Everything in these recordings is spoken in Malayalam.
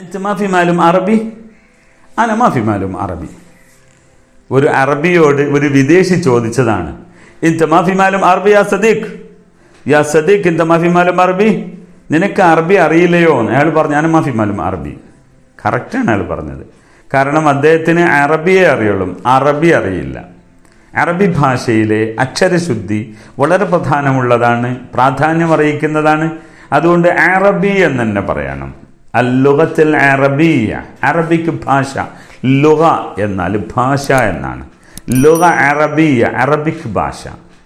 അൻത മാ ഫി മാലും അറബി അന മാ ഫി മാലും അറബി ഒരു അറബിയോട് ഒരു വിദേശി ചോദിച്ചതാണ് ഇൻത മാ ഫി മാലും അറബി യാ സദീഖ് യാ സദീഖ് ഇൻത മാ ഫി മാലും അറബി നിനക്ക് അറബി അറിയില്ലയോ എന്ന് അയാൾ പറഞ്ഞു ഞാൻ മാ ഫി മാലും അറബി കറക്റ്റാണ് അയാൾ പറഞ്ഞത് കാരണം അദ്ദേഹത്തിന് അറബിയെ അറിയുള്ളൂ അറബി അറിയില്ല അറബി ഭാഷയിലെ അക്ഷരശുദ്ധി വളരെ പ്രധാനമുള്ളതാണ് പ്രാധാന്യം അറിയിക്കുന്നതാണ് അതുകൊണ്ട് അറബി എന്ന് തന്നെ പറയണം അല്ലുഖത്തിൽ അറബിയ അറബിക് ഭാഷ ലുഹ എന്നാൽ ഭാഷ എന്നാണ് ലുഹ അറബിയ അറബിക് ഭാഷ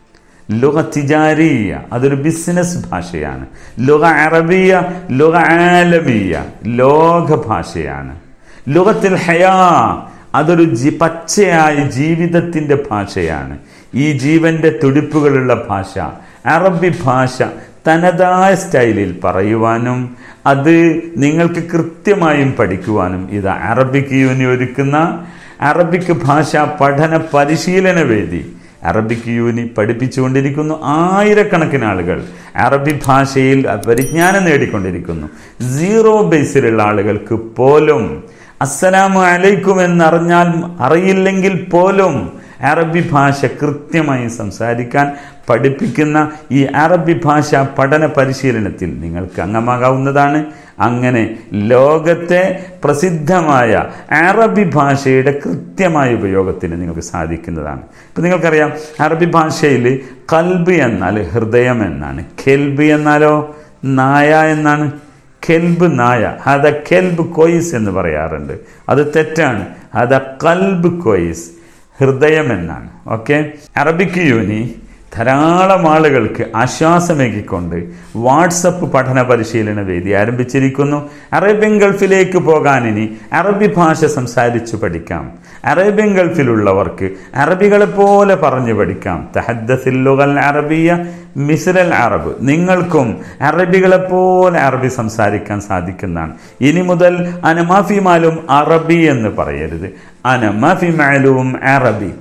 ലുഹ തിജാരിയ അതൊരു ബിസിനസ് ഭാഷയാണ് ലുഹ അറബിയ ലുഹ ആലമിയ ലോക ഭാഷയാണ് ലുഹത്തിൽ ഹയാ അതൊരു ജി പച്ചയായ ജീവിതത്തിൻ്റെ ഭാഷയാണ് ഈ ജീവന്റെ തുടിപ്പുകളുള്ള ഭാഷ അറബി ഭാഷ തനതായ സ്റ്റൈലിൽ പറയുവാനും അത് നിങ്ങൾക്ക് കൃത്യമായും പഠിക്കുവാനും ഇത് അറബിക് യൂനി ഒരുക്കുന്ന അറബിക് ഭാഷ പഠന പരിശീലന വേദി അറബിക് യൂനി പഠിപ്പിച്ചുകൊണ്ടിരിക്കുന്നു ആയിരക്കണക്കിന് ആളുകൾ അറബി ഭാഷയിൽ പരിജ്ഞാനം നേടിക്കൊണ്ടിരിക്കുന്നു സീറോ ബേസിലുള്ള ആളുകൾക്ക് പോലും അസ്സലാമു അലൈക്കും എന്നറിഞ്ഞാൽ അറിയില്ലെങ്കിൽ പോലും അറബി ഭാഷ കൃത്യമായി സംസാരിക്കാൻ പഠിപ്പിക്കുന്ന ഈ അറബി ഭാഷ പഠന പരിശീലനത്തിൽ നിങ്ങൾക്ക് അംഗമാകാവുന്നതാണ് അങ്ങനെ ലോകത്തെ പ്രസിദ്ധമായ അറബി ഭാഷയുടെ കൃത്യമായ ഉപയോഗത്തിന് നിങ്ങൾക്ക് സാധിക്കുന്നതാണ് ഇപ്പം നിങ്ങൾക്കറിയാം അറബി ഭാഷയിൽ കൽബ് എന്നാൽ ഹൃദയം എന്നാണ് കെൽബ് എന്നാലോ നായ എന്നാണ് കെൽബ് നായ ഹത കെൽബ് കൊയ്സ് എന്ന് പറയാറുണ്ട് അത് തെറ്റാണ് ഹത കൽബ് കൊയ്സ് ഹൃദയം എന്നാണ് ഓക്കെ അറബിക് യൂനി ധാരാളം ആളുകൾക്ക് ആശ്വാസമേകിക്കൊണ്ട് വാട്സപ്പ് പഠന പരിശീലന വേദി ആരംഭിച്ചിരിക്കുന്നു അറേബ്യൻ ഗൾഫിലേക്ക് പോകാൻ ഇനി അറബി ഭാഷ സംസാരിച്ചു പഠിക്കാം അറേബ്യൻ ഗൾഫിലുള്ളവർക്ക് അറബികളെ പോലെ പറഞ്ഞു പഠിക്കാം തഹദ്ദസില്ലുകൾ അറബിയ മിസ്രൽ അറബ് നിങ്ങൾക്കും അറബികളെ പോലെ അറബി സംസാരിക്കാൻ സാധിക്കുന്നതാണ് ഇനി മുതൽ അനമാഫിമാലും അറബി എന്ന് പറയരുത് അനമാഫി മാലും അറബി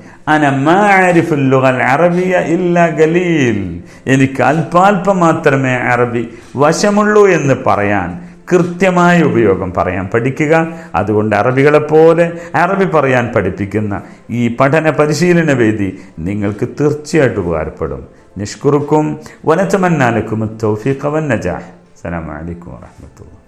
അറബിയ ഇല്ല ഗലീൽ എനിക്ക് അല്പാൽപ്പം മാത്രമേ അറബി വശമുള്ളൂ എന്ന് പറയാൻ കൃത്യമായ ഉപയോഗം പറയാൻ പഠിക്കുക അതുകൊണ്ട് അറബികളെ പോലെ അറബി പറയാൻ പഠിപ്പിക്കുന്ന ഈ പഠന പരിശീലന വേദി നിങ്ങൾക്ക് തീർച്ചയായിട്ടും ഉപകാരപ്പെടും നിഷ്കുറുക്കും വനച്ചമന്നാലക്കും തൗഫീഖ് വൻ നജാഹ് അസ്സലാമു അലൈക്കും വറഹ്മത്തുള്ളാഹി